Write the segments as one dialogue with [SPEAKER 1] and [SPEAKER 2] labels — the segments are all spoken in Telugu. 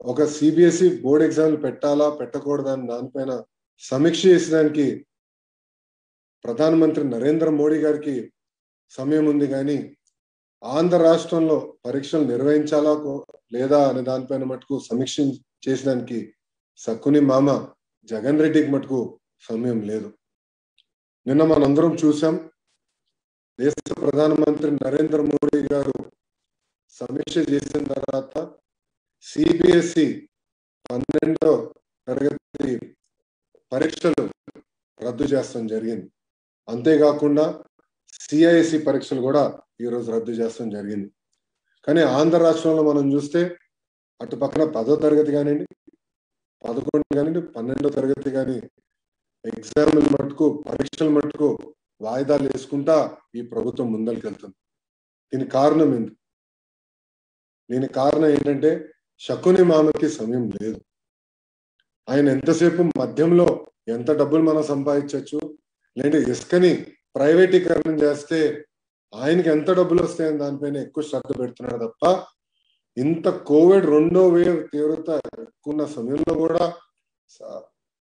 [SPEAKER 1] ఒక సిబిఎస్ఈ బోర్డ్ ఎగ్జామ్లు పెట్టాలా పెట్టకూడదా అని దానిపైన సమీక్ష చేసేదానికి ప్రధానమంత్రి నరేంద్ర మోడీ గారికి సమయం ఉంది కానీ ఆంధ్ర రాష్ట్రంలో పరీక్షలు నిర్వహించాలా కో- లేదా అనే దానిపైన మటుకు సమీక్ష చేసేదానికి సక్కుని మామ జగన్ రెడ్డికి మటుకు సమయం లేదు నిన్న మనందరం చూసాం దేశ ప్రధానమంత్రి నరేంద్ర మోడీ గారు సమీక్ష చేసిన తర్వాత సిబిఎస్ఈ పన్నెండో తరగతి పరీక్షలు రద్దు చేస్తాం జరిగింది అంతేకాకుండా సిఐఎస్సి పరీక్షలు కూడా ఈ రోజు రద్దు చేస్తాం జరిగింది కానీ ఆంధ్ర రాష్ట్రంలో మనం చూస్తే అటు పక్కన పదో తరగతి కానివ్వండి పదకొండు కానివ్వండి పన్నెండో తరగతి కానీ ఎగ్జామ్లు మటుకు పరీక్షల మటుకు వాయిదాలు వేసుకుంటా ఈ ప్రభుత్వం ముందరికెళ్తుంది దీనికి కారణం ఏంటి దీనికి కారణం ఏంటంటే శకుని మామకి సమయం లేదు ఆయన ఎంతసేపు మద్యంలో ఎంత డబ్బులు మనం సంపాదించవచ్చు లేదంటే ఇసుకని ప్రైవేటీకరణం చేస్తే ఆయనకి ఎంత డబ్బులు వస్తాయని దానిపైన ఎక్కువ శ్రద్ధ పెడుతున్నాడు తప్ప ఇంత కోవిడ్ రెండో వేవ్ తీవ్రత ఎక్కువ ఉన్న సమయంలో కూడా స-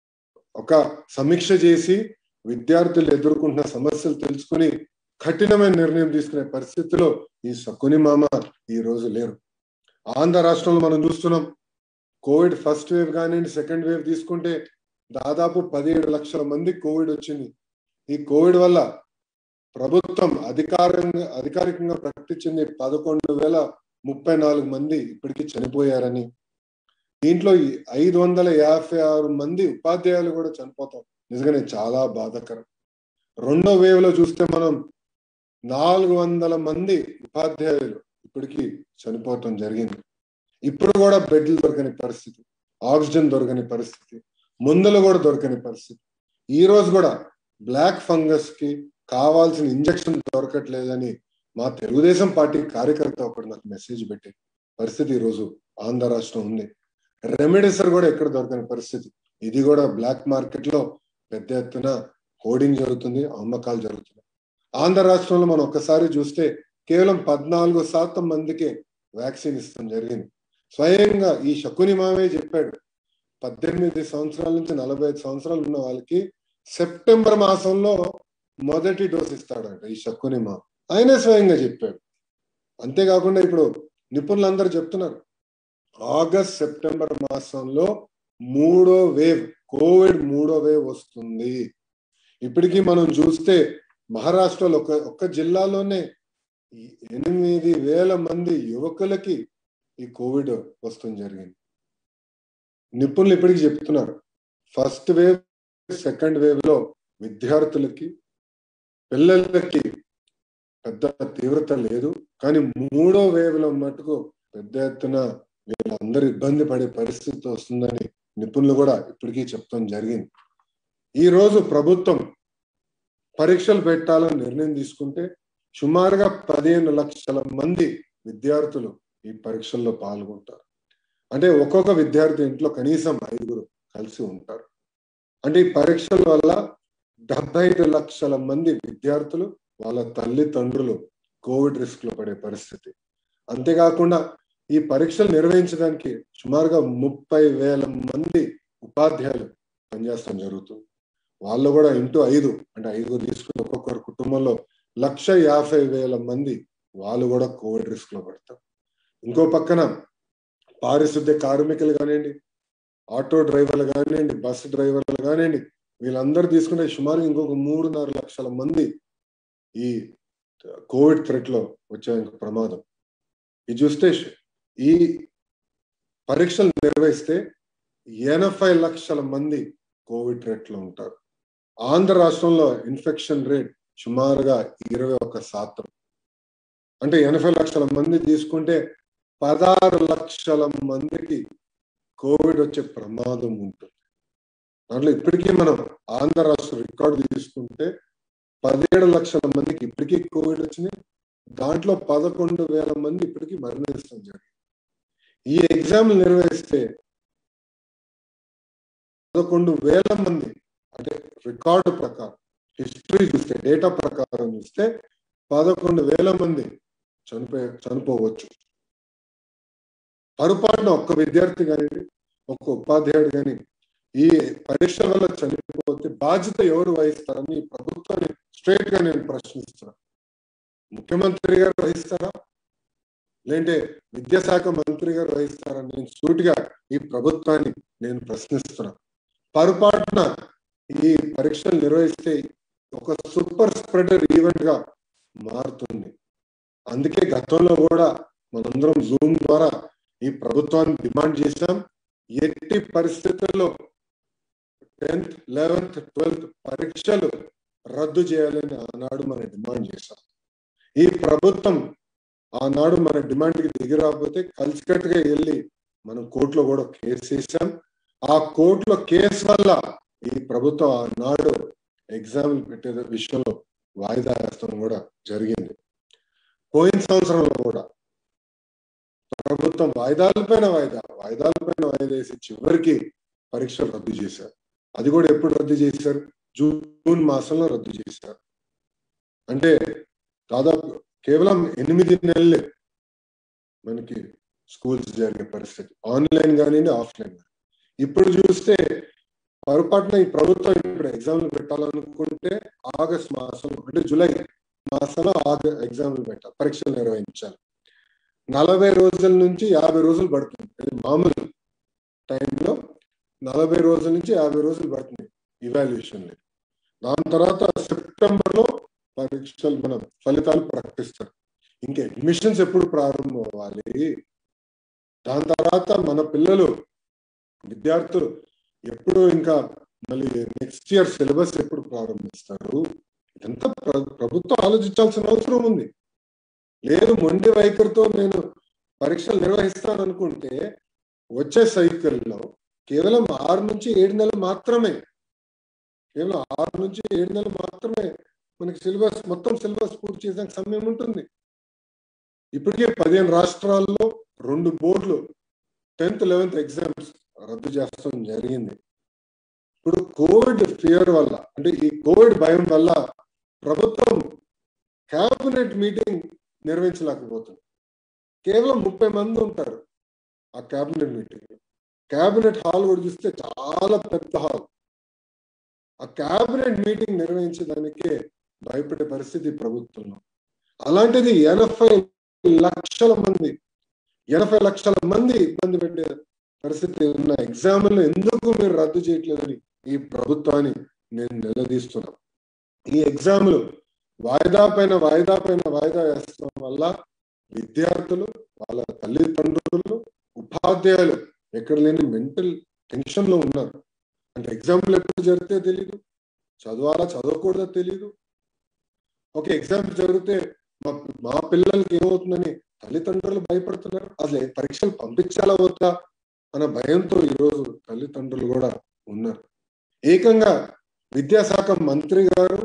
[SPEAKER 1] ఒక సమీక్ష చేసి విద్యార్థులు ఎదుర్కొంటున్న సమస్యలు తెలుసుకుని కఠినమైన నిర్ణయం తీసుకునే పరిస్థితిలో ఈ సక్కుని మామ ఈ రోజు లేరు ఆంధ్ర రాష్ట్రంలో మనం చూస్తున్నాం కోవిడ్ ఫస్ట్ వేవ్ కానివ్వండి సెకండ్ వేవ్ తీసుకుంటే దాదాపు పదిహేడు లక్షల మంది కోవిడ్ వచ్చింది ఈ కోవిడ్ వల్ల ప్రభుత్వం అధికారంగా అధికారికంగా ప్రకటించింది పదకొండు వేల ముప్పై నాలుగు మంది ఇప్పటికీ చనిపోయారని దీంట్లో ఈ ఐదు వందల యాభై ఆరు మంది ఉపాధ్యాయులు కూడా చనిపోతాం నిజంగానే చాలా బాధాకరం రెండో వేవ్ లో చూస్తే మనం నాలుగు వందల మంది ఉపాధ్యాయులు ఇప్పటికీ చనిపోవటం జరిగింది ఇప్పుడు కూడా బెడ్లు దొరకని పరిస్థితి ఆక్సిజన్ దొరకని పరిస్థితి మందులు కూడా దొరకని పరిస్థితి ఈ రోజు కూడా బ్లాక్ ఫంగస్ కి కావాల్సిన ఇంజక్షన్ దొరకట్లేదని మా తెలుగుదేశం పార్టీ కార్యకర్త ఒకటి నాకు మెసేజ్ పెట్టి పరిస్థితి ఈ రోజు ఆంధ్ర రాష్ట్రం ఉంది రెమెడీసర్ కూడా ఎక్కడ దొరకని పరిస్థితి ఇది కూడా బ్లాక్ మార్కెట్ లో పెద్ద ఎత్తున హోర్డింగ్ జరుగుతుంది అమ్మకాలు జరుగుతున్నాయి ఆంధ్ర రాష్ట్రంలో మనం ఒక్కసారి చూస్తే కేవలం పద్నాలుగు శాతం మందికే వ్యాక్సిన్ ఇస్తాం జరిగింది స్వయంగా ఈ శకుని మావే చెప్పాడు పద్దెనిమిది సంవత్సరాల నుంచి నలభై ఐదు సంవత్సరాలు ఉన్న వాళ్ళకి సెప్టెంబర్ మాసంలో మొదటి డోస్ ఇస్తాడంట ఈ శకుని మా ఆయనే స్వయంగా చెప్పాడు అంతేకాకుండా ఇప్పుడు నిపుణులందరూ చెప్తున్నారు ఆగస్ట్ సెప్టెంబర్ మాసంలో మూడో వేవ్ కోవిడ్ మూడో వేవ్ వస్తుంది ఇప్పటికీ మనం చూస్తే మహారాష్ట్రలో ఒక ఒక్క జిల్లాలోనే ఈ ఎనిమిది వేల మంది యువకులకి ఈ కోవిడ్ వస్తుంది జరిగింది నిపుణులు ఇప్పటికీ చెప్తున్నారు ఫస్ట్ వేవ్ సెకండ్ వేవ్ లో విద్యార్థులకి పిల్లలకి పెద్ద తీవ్రత లేదు కానీ మూడో వేవ్ లో మటుకు పెద్ద ఎత్తున వీళ్ళందరూ ఇబ్బంది పడే పరిస్థితి వస్తుందని నిపుణులు కూడా ఇప్పటికీ చెప్తాం జరిగింది ఈ రోజు ప్రభుత్వం పరీక్షలు పెట్టాలని నిర్ణయం తీసుకుంటే సుమారుగా పదిహేను లక్షల మంది విద్యార్థులు ఈ పరీక్షల్లో పాల్గొంటారు అంటే ఒక్కొక్క విద్యార్థి ఇంట్లో కనీసం ఐదుగురు కలిసి ఉంటారు అంటే ఈ పరీక్షల వల్ల డెబ్బై ఐదు లక్షల మంది విద్యార్థులు వాళ్ళ తల్లిదండ్రులు కోవిడ్ రిస్క్ లో పడే పరిస్థితి అంతేకాకుండా ఈ పరీక్షలు నిర్వహించడానికి సుమారుగా ముప్పై వేల మంది ఉపాధ్యాయులు పనిచేస్తాం జరుగుతుంది వాళ్ళు కూడా ఇంటూ ఐదు అంటే ఐదుగురు తీసుకుని ఒక్కొక్కరు కుటుంబంలో లక్ష యాభై వేల మంది వాళ్ళు కూడా కోవిడ్ రిస్క్ లో పడతారు ఇంకో పక్కన పారిశుద్ధ్య కార్మికులు కానివ్వండి ఆటో డ్రైవర్లు కానివ్వండి బస్సు డ్రైవర్లు కానివ్వండి వీళ్ళందరూ తీసుకుంటే సుమారు ఇంకొక మూడున్నర లక్షల మంది ఈ కోవిడ్ థ్రెట్ లో వచ్చే ప్రమాదం ఇది చూస్తే ఈ పరీక్షలు నిర్వహిస్తే ఎనభై లక్షల మంది కోవిడ్ రేట్ లో ఉంటారు ఆంధ్ర రాష్ట్రంలో ఇన్ఫెక్షన్ రేట్ సుమారుగా ఇరవై ఒక శాతం అంటే ఎనభై లక్షల మంది తీసుకుంటే పదహారు లక్షల మందికి కోవిడ్ వచ్చే ప్రమాదం ఉంటుంది దాంట్లో ఇప్పటికీ మనం ఆంధ్ర రాష్ట్ర రికార్డు తీసుకుంటే పదిహేడు లక్షల మందికి ఇప్పటికీ కోవిడ్ వచ్చింది దాంట్లో పదకొండు వేల మంది ఇప్పటికీ మరణిస్తాం జరిగింది ఈ ఎగ్జామ్ నిర్వహిస్తే పదకొండు వేల మంది అంటే రికార్డు ప్రకారం హిస్టరీ చూస్తే డేటా ప్రకారం చూస్తే పదకొండు వేల మంది చనిపోయే చనిపోవచ్చు పొరపాటున ఒక్క విద్యార్థి కానీ ఒక్క ఉపాధ్యాయుడు కానీ ఈ పరీక్ష వల్ల చనిపోతే బాధ్యత ఎవరు వహిస్తారని ఈ ప్రభుత్వాన్ని స్ట్రైట్ గా నేను ప్రశ్నిస్తున్నా ముఖ్యమంత్రి గారు వహిస్తారా లేదంటే విద్యాశాఖ మంత్రి గారు వహిస్తారా నేను సూటిగా ఈ ప్రభుత్వాన్ని నేను ప్రశ్నిస్తున్నా పొరపాటున ఈ పరీక్షలు నిర్వహిస్తే ఒక సూపర్ స్ప్రెడర్ ఈవెంట్ గా మారుతుంది అందుకే గతంలో కూడా మనందరం జూమ్ ద్వారా ఈ ప్రభుత్వాన్ని డిమాండ్ చేశాం ఎట్టి పరిస్థితుల్లో టెన్త్ లెవెన్త్ ట్వెల్త్ పరీక్షలు రద్దు చేయాలని ఆనాడు మనం డిమాండ్ చేశాం ఈ ప్రభుత్వం ఆనాడు మన డిమాండ్కి దిగి రాకపోతే కలిసికట్టుగా వెళ్ళి మనం కోర్టులో కూడా కేసు వేసాం ఆ కోర్టులో కేసు వల్ల ఈ ప్రభుత్వం ఆనాడు ఎగ్జామ్లు పెట్టే విషయంలో వాయిదా వేస్తాం కూడా జరిగింది పోయిన సంవత్సరంలో కూడా ప్రభుత్వం వాయిదాలపైన వాయిదా వాయిదాలపైన వాయిదా వేసి చివరికి పరీక్షలు రద్దు చేశారు అది కూడా ఎప్పుడు రద్దు చేశారు జూన్ మాసంలో రద్దు చేశారు అంటే దాదాపు కేవలం ఎనిమిది నెలలే మనకి స్కూల్స్ జరిగే పరిస్థితి ఆన్లైన్ కానివ్వండి ఆఫ్లైన్ కానీ ఇప్పుడు చూస్తే పొరపాటున ఈ ప్రభుత్వం ఇప్పుడు ఎగ్జామ్లు పెట్టాలనుకుంటే ఆగస్ట్ మాసంలో అంటే జూలై మాసంలో ఆగ ఎగ్జామ్లు పెట్టాలి పరీక్షలు నిర్వహించాలి నలభై రోజుల నుంచి యాభై రోజులు పడుతుంది అది మామూలు టైంలో నలభై రోజుల నుంచి యాభై రోజులు పడుతుంది ఇవాల్యుయేషన్ దాని తర్వాత సెప్టెంబర్ లో పరీక్షలు మన ఫలితాలు ప్రకటిస్తారు ఇంకా అడ్మిషన్స్ ఎప్పుడు ప్రారంభం అవ్వాలి దాని తర్వాత మన పిల్లలు విద్యార్థులు ఎప్పుడు ఇంకా మళ్ళీ నెక్స్ట్ ఇయర్ సిలబస్ ఎప్పుడు ప్రారంభిస్తారు ఇదంతా ప్రభుత్వం ఆలోచించాల్సిన అవసరం ఉంది లేదు మొండి వైఖరితో నేను పరీక్షలు నిర్వహిస్తాను అనుకుంటే వచ్చే సైకిల్లో కేవలం ఆరు నుంచి ఏడు నెలలు మాత్రమే కేవలం ఆరు నుంచి ఏడు నెలలు మాత్రమే మనకి సిలబస్ మొత్తం సిలబస్ పూర్తి చేసాక సమయం ఉంటుంది ఇప్పటికే పదిహేను రాష్ట్రాల్లో రెండు బోర్డులు టెన్త్ లెవెన్త్ ఎగ్జామ్స్ రద్దు చేస్తాం జరిగింది ఇప్పుడు కోవిడ్ ఫియర్ వల్ల అంటే ఈ కోవిడ్ భయం వల్ల ప్రభుత్వం క్యాబినెట్ మీటింగ్ నిర్వహించలేకపోతుంది కేవలం ముప్పై మంది ఉంటారు ఆ క్యాబినెట్ మీటింగ్ క్యాబినెట్ హాల్ కూడా చూస్తే చాలా పెద్ద హాల్ ఆ క్యాబినెట్ మీటింగ్ నిర్వహించడానికే భయపడే పరిస్థితి ప్రభుత్వంలో అలాంటిది ఎనభై లక్షల మంది ఎనభై లక్షల మంది ఇబ్బంది పెట్టే పరిస్థితి ఉన్న ఎగ్జామ్లు ఎందుకు మీరు రద్దు చేయట్లేదని ఈ ప్రభుత్వాన్ని నేను నిలదీస్తున్నా ఈ ఎగ్జామ్లు వాయిదా పైన వాయిదా పైన వాయిదా వేస్తాం వల్ల విద్యార్థులు వాళ్ళ తల్లిదండ్రులు ఉపాధ్యాయులు ఎక్కడ లేని మెంటల్ టెన్షన్ లో ఉన్నారు అంటే ఎగ్జామ్లు ఎప్పుడు జరిగితే తెలియదు చదవాలా చదవకూడదో తెలియదు ఒక ఎగ్జామ్ జరిగితే మా మా పిల్లలకి ఏమవుతుందని తల్లిదండ్రులు భయపడుతున్నారు అసలు పరీక్షలు పంపించాలా వద్దా అన్న భయంతో ఈరోజు తల్లిదండ్రులు కూడా ఉన్నారు ఏకంగా విద్యాశాఖ మంత్రి గారు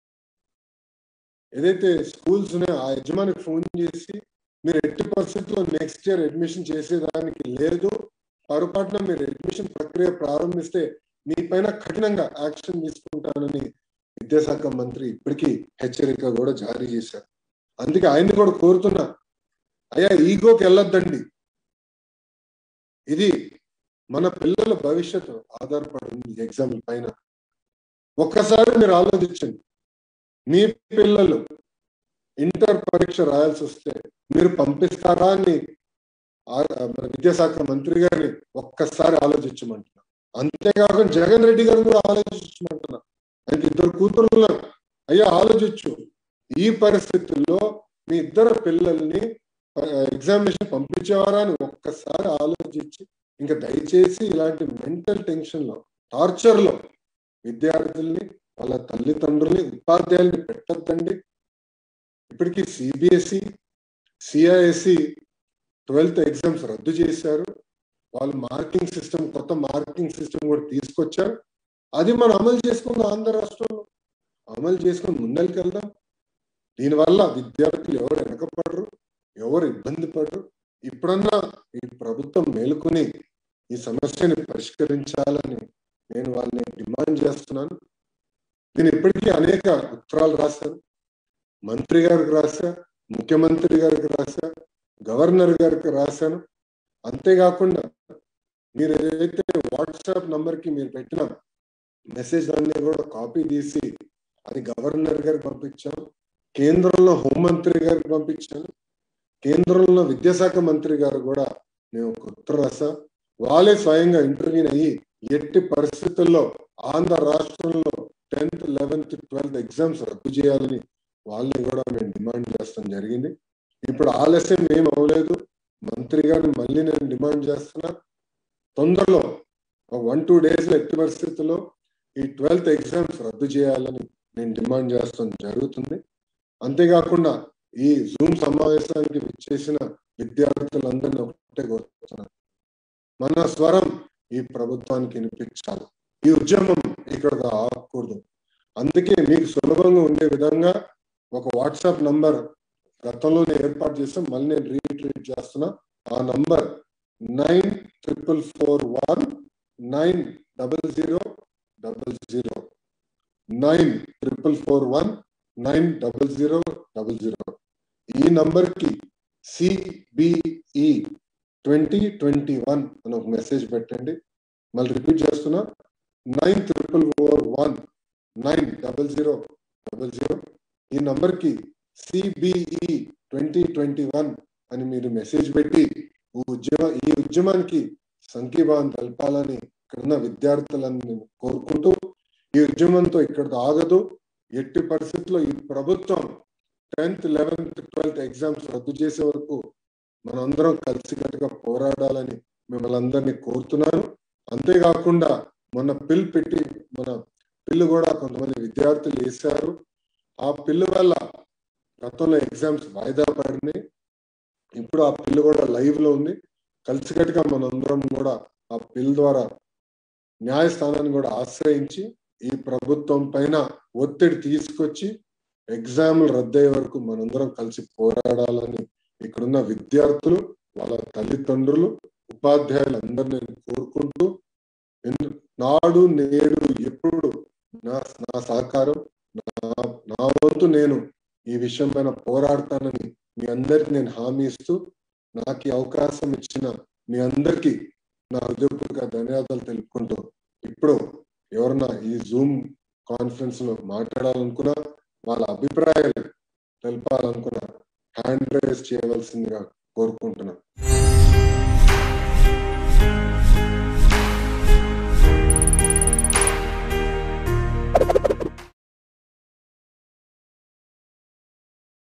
[SPEAKER 1] ఏదైతే స్కూల్స్ ఉన్నాయో ఆ యజమానికి ఫోన్ చేసి మీరు ఎట్టి పరిస్థితుల్లో నెక్స్ట్ ఇయర్ అడ్మిషన్ చేసేదానికి లేదు పొరపాటున మీరు అడ్మిషన్ ప్రక్రియ ప్రారంభిస్తే మీ పైన కఠినంగా యాక్షన్ తీసుకుంటానని విద్యాశాఖ మంత్రి ఇప్పటికీ హెచ్చరిక కూడా జారీ చేశారు అందుకే ఆయన్ని కూడా కోరుతున్నా అయ్యా ఈగోకి వెళ్ళొద్దండి ఇది మన పిల్లల భవిష్యత్తు ఆధారపడి ఉంది ఎగ్జామ్ పైన ఒక్కసారి మీరు ఆలోచించండి మీ పిల్లలు ఇంటర్ పరీక్ష రాయాల్సి వస్తే మీరు పంపిస్తారా అని మన విద్యాశాఖ మంత్రి గారిని ఒక్కసారి ఆలోచించమంటున్నా అంతేకాకుండా జగన్ రెడ్డి గారిని కూడా ఆలోచించమంటున్నా ఆయనకి ఇద్దరు కూతురు అయ్యా ఆలోచించు ఈ పరిస్థితుల్లో మీ ఇద్దరు పిల్లల్ని ఎగ్జామినేషన్ పంపించేవారా అని ఒక్కసారి ఆలోచించి ఇంకా దయచేసి ఇలాంటి మెంటల్ టెన్షన్ లో టార్చర్ లో విద్యార్థుల్ని వాళ్ళ తల్లిదండ్రుల్ని ఉపాధ్యాయుల్ని పెట్టద్దండి ఇప్పటికీ సిబిఎస్ఈ సిఐఎస్ఈ ట్వెల్త్ ఎగ్జామ్స్ రద్దు చేశారు వాళ్ళు మార్కింగ్ సిస్టమ్ కొత్త మార్కింగ్ సిస్టమ్ కూడా తీసుకొచ్చారు అది మనం అమలు చేసుకుందాం ఆంధ్ర రాష్ట్రంలో అమలు చేసుకుని ముందరికి వెళ్దాం దీనివల్ల విద్యార్థులు ఎవరు వెనకపడరు ఎవరు ఇబ్బంది పడరు ఇప్పుడన్నా ఈ ప్రభుత్వం మేలుకొని ఈ సమస్యని పరిష్కరించాలని నేను వాళ్ళని డిమాండ్ చేస్తున్నాను నేను ఇప్పటికీ అనేక ఉత్తరాలు రాశాను మంత్రి గారికి రాశా ముఖ్యమంత్రి గారికి రాశా గవర్నర్ గారికి రాశాను అంతేకాకుండా మీరు ఏదైతే వాట్సాప్ నంబర్ కి మీరు పెట్టిన మెసేజ్ అన్ని కూడా కాపీ తీసి అది గవర్నర్ గారికి పంపించాం కేంద్రంలో హోంమంత్రి గారికి పంపించాను కేంద్రంలో విద్యాశాఖ మంత్రి గారు కూడా నేను ఒక ఉత్తరం రాసా వాళ్ళే స్వయంగా ఇంటర్వ్యూ అయ్యి ఎట్టి పరిస్థితుల్లో ఆంధ్ర రాష్ట్రంలో టెన్త్ లెవెన్త్ ట్వెల్త్ ఎగ్జామ్స్ రద్దు చేయాలని వాళ్ళని కూడా మేము డిమాండ్ చేస్తాం జరిగింది ఇప్పుడు ఆలస్యం ఏం అవ్వలేదు మంత్రి గారిని మళ్ళీ నేను డిమాండ్ చేస్తున్నా తొందరలో ఒక వన్ టూ డేస్ లో ఎట్టి పరిస్థితుల్లో ఈ ట్వెల్త్ ఎగ్జామ్స్ రద్దు చేయాలని నేను డిమాండ్ చేస్తాం జరుగుతుంది అంతేకాకుండా ఈ జూమ్ సమావేశానికి విచ్చేసిన విద్యార్థులందరినీ ఒకటే కోరుతున్నాను మన స్వరం ఈ ప్రభుత్వానికి వినిపించాలి ఈ ఉద్యమం ఇక్కడ ఆగకూడదు అందుకే మీకు సులభంగా ఉండే విధంగా ఒక వాట్సాప్ నంబర్ గతంలోనే ఏర్పాటు చేస్తాం మళ్ళీ నేను రీట్రీట్ చేస్తున్నా ఆ number nine triple four one nine double zero double zero nine triple four one nine double zero double zero ఈ నంబర్ కి సిబిఈ ట్వంటీ ట్వంటీ వన్ అని ఒక మెసేజ్ పెట్టండి మళ్ళీ రిపీట్ చేస్తున్నా nine triple four one nine double zero double zero ఈ నంబర్ కి సిబిఈ ట్వంటీ ట్వంటీ వన్ అని మీరు మెసేజ్ పెట్టి ఈ ఉద్యమ ఈ ఉద్యమానికి సంఘీభావం తెలపాలని ఇక్కడున్న విద్యార్థులను కోరుకుంటూ ఈ ఉద్యమంతో ఇక్కడ ఆగదు ఎట్టి పరిస్థితుల్లో ఈ ప్రభుత్వం టెన్త్ లెవెన్త్ ట్వెల్త్ ఎగ్జామ్స్ రద్దు చేసే వరకు మనందరం కలిసికట్టుగా పోరాడాలని మిమ్మల్ని అందరినీ కోరుతున్నాను అంతేకాకుండా మొన్న పిల్ పెట్టి మన పిల్లు కూడా కొంతమంది విద్యార్థులు వేశారు ఆ పిల్లు వల్ల గతంలో ఎగ్జామ్స్ వాయిదా పడినాయి ఇప్పుడు ఆ పిల్లు కూడా లైవ్ లో ఉంది కలిసికట్టుగా మనందరం కూడా ఆ పిల్ ద్వారా న్యాయస్థానాన్ని కూడా ఆశ్రయించి ఈ ప్రభుత్వం పైన ఒత్తిడి తీసుకొచ్చి ఎగ్జామ్లు రద్దయ్యే వరకు మనందరం కలిసి పోరాడాలని ఇక్కడున్న విద్యార్థులు వాళ్ళ తల్లిదండ్రులు ఉపాధ్యాయులు అందరినీ నేను కోరుకుంటూ నాడు నేడు ఎప్పుడు నా నా సహకారం నా నా వంతు నేను ఈ విషయం పైన పోరాడతానని మీ అందరికి నేను హామీ ఇస్తూ నాకు ఈ అవకాశం ఇచ్చిన మీ అందరికీ నా హృదయపూర్వక ధన్యవాదాలు తెలుపుకుంటూ ఇప్పుడు ఎవరన్నా ఈ జూమ్ కాన్ఫరెన్స్ లో మాట్లాడాలనుకున్నా వాళ్ళ అభిప్రాయాలు తెలపాలనుకున్నా హ్యాండ్ రైజ్ చేయవలసిందిగా కోరుకుంటున్నాను